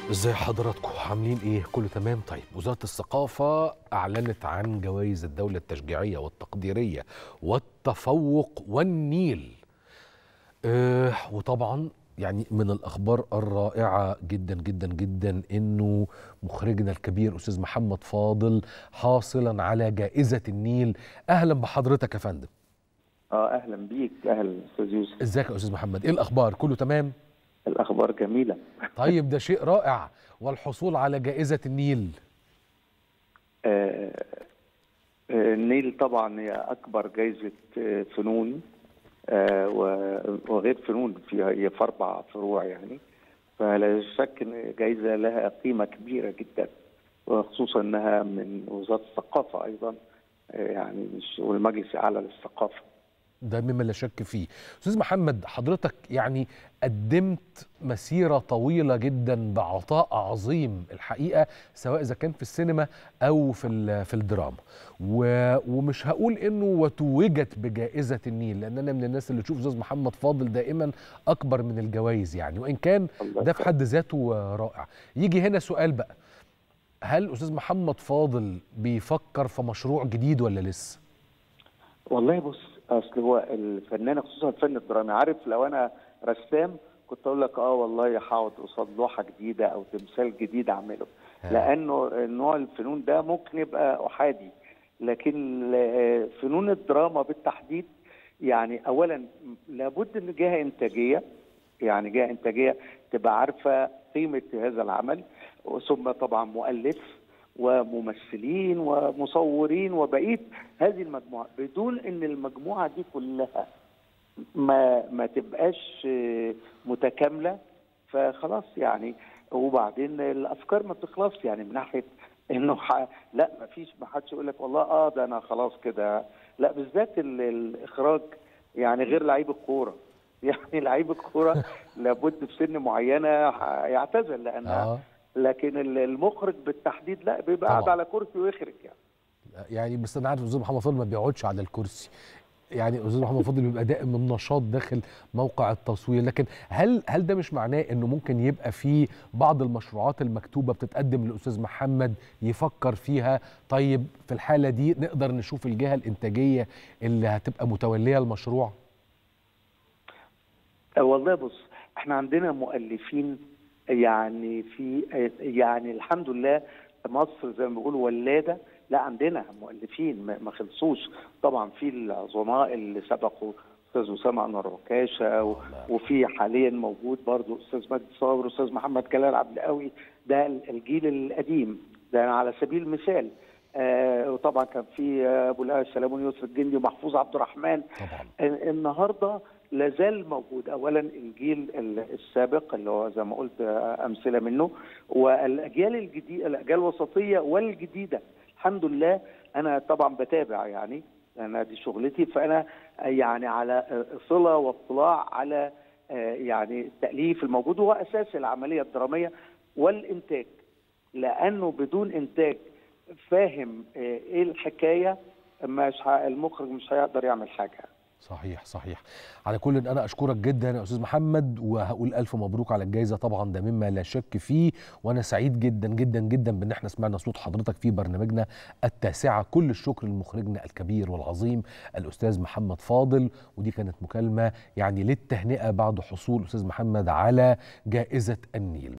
ازاي حضراتكم عاملين ايه كله تمام طيب وزاره الثقافه اعلنت عن جوائز الدوله التشجيعيه والتقديريه والتفوق والنيل آه وطبعا يعني من الاخبار الرائعه جدا جدا جدا انه مخرجنا الكبير استاذ محمد فاضل حاصلا على جائزه النيل اهلا بحضرتك يا فندم اه اهلا بيك اهلا استاذ يوسف ازيك يا استاذ محمد ايه الاخبار كله تمام الاخبار جميله طيب ده شيء رائع والحصول على جائزه النيل آه آه، النيل طبعا هي اكبر جائزه آه، فنون آه، و- وغير فنون فيها هي في اربع فروع يعني فلا شك ان جائزه لها قيمه كبيره جدا وخصوصا انها من وزاره الثقافه ايضا آه، يعني مش والمجلس الاعلى للثقافه ده مما لا شك فيه استاذ محمد حضرتك يعني قدمت مسيره طويله جدا بعطاء عظيم الحقيقه سواء اذا كان في السينما او في ال- في الدراما و- ومش هقول انه وتوجت بجائزه النيل لان انا من الناس اللي تشوف استاذ محمد فاضل دائما اكبر من الجوائز يعني وان كان الله ده في يسلمك. حد ذاته رائع يجي هنا سؤال بقى هل استاذ محمد فاضل بيفكر في مشروع جديد ولا لسه والله بص اصل هو الفنان خصوصا الفن الدرامي عارف لو انا رسام كنت اقول لك اه والله هقعد قصاد لوحه جديده او تمثال جديد اعمله ها. لانه نوع الفنون ده ممكن يبقى احادي لكن ل- فنون الدراما بالتحديد يعني اولا لابد ان جهه انتاجيه يعني جهه انتاجيه تبقى عارفه قيمه هذا العمل ثم طبعا مؤلف وممثلين ومصورين وبقيه هذه المجموعه بدون ان المجموعه دي كلها ما ما تبقاش آه، متكامله فخلاص يعني وبعدين الافكار ما بتخلصش يعني من ناحيه انه ح... لا ما فيش ما حدش يقول لك والله اه ده انا خلاص كده لا بالذات ال... الاخراج يعني غير لعيب الكوره يعني لعيب الكوره لابد في سن معينه ح- يعتزل لانها اه لكن ال- المخرج بالتحديد لا بيبقى قاعد طبعا. على كرسي ويخرج يعني يعني بس انا عارف استاذ محمد فاضل ما بيقعدش على الكرسي يعني استاذ محمد فاضل بيبقى دائم النشاط داخل موقع التصوير لكن هل هل ده مش معناه انه ممكن يبقى في بعض المشروعات المكتوبه بتتقدم للاستاذ محمد يفكر فيها طيب في الحاله دي نقدر نشوف الجهه الانتاجيه اللي هتبقى متوليه المشروع آه، والله بص احنا عندنا مؤلفين يعني في آه، يعني الحمد لله مصر زي ما بيقولوا ولاده لا عندنا مؤلفين ما ما خلصوش طبعا في العظماء اللي سبقوا استاذ اسامه انور عكاشه و- وفي حاليا موجود برضو استاذ مجدي صابر استاذ محمد جلال عبد القوي ده الجيل القديم ده على سبيل المثال آه وطبعا كان في آه، ابو الهاشم سلامون يوسف الجندي ومحفوظ عبد الرحمن طبعا النهارده لازال موجود اولا الجيل ال- السابق اللي هو زي ما قلت آه، امثله منه والاجيال الجديده الاجيال الوسطيه والجديده الحمد لله انا طبعا بتابع يعني انا دي شغلتي فانا يعني على آه، صله واطلاع على آه، يعني التاليف الموجود هو اساس العمليه الدراميه والانتاج لانه بدون انتاج فاهم آه، ايه الحكايه مش ه- المخرج مش هيقدر يعمل حاجه صحيح صحيح على كل انا اشكرك جدا يا استاذ محمد وهقول الف مبروك على الجائزه طبعا ده مما لا شك فيه وانا سعيد جدا جدا جدا بان احنا سمعنا صوت حضرتك في برنامجنا التاسعه كل الشكر لمخرجنا الكبير والعظيم الاستاذ محمد فاضل ودي كانت مكالمه يعني للتهنئه بعد حصول استاذ محمد على جائزه النيل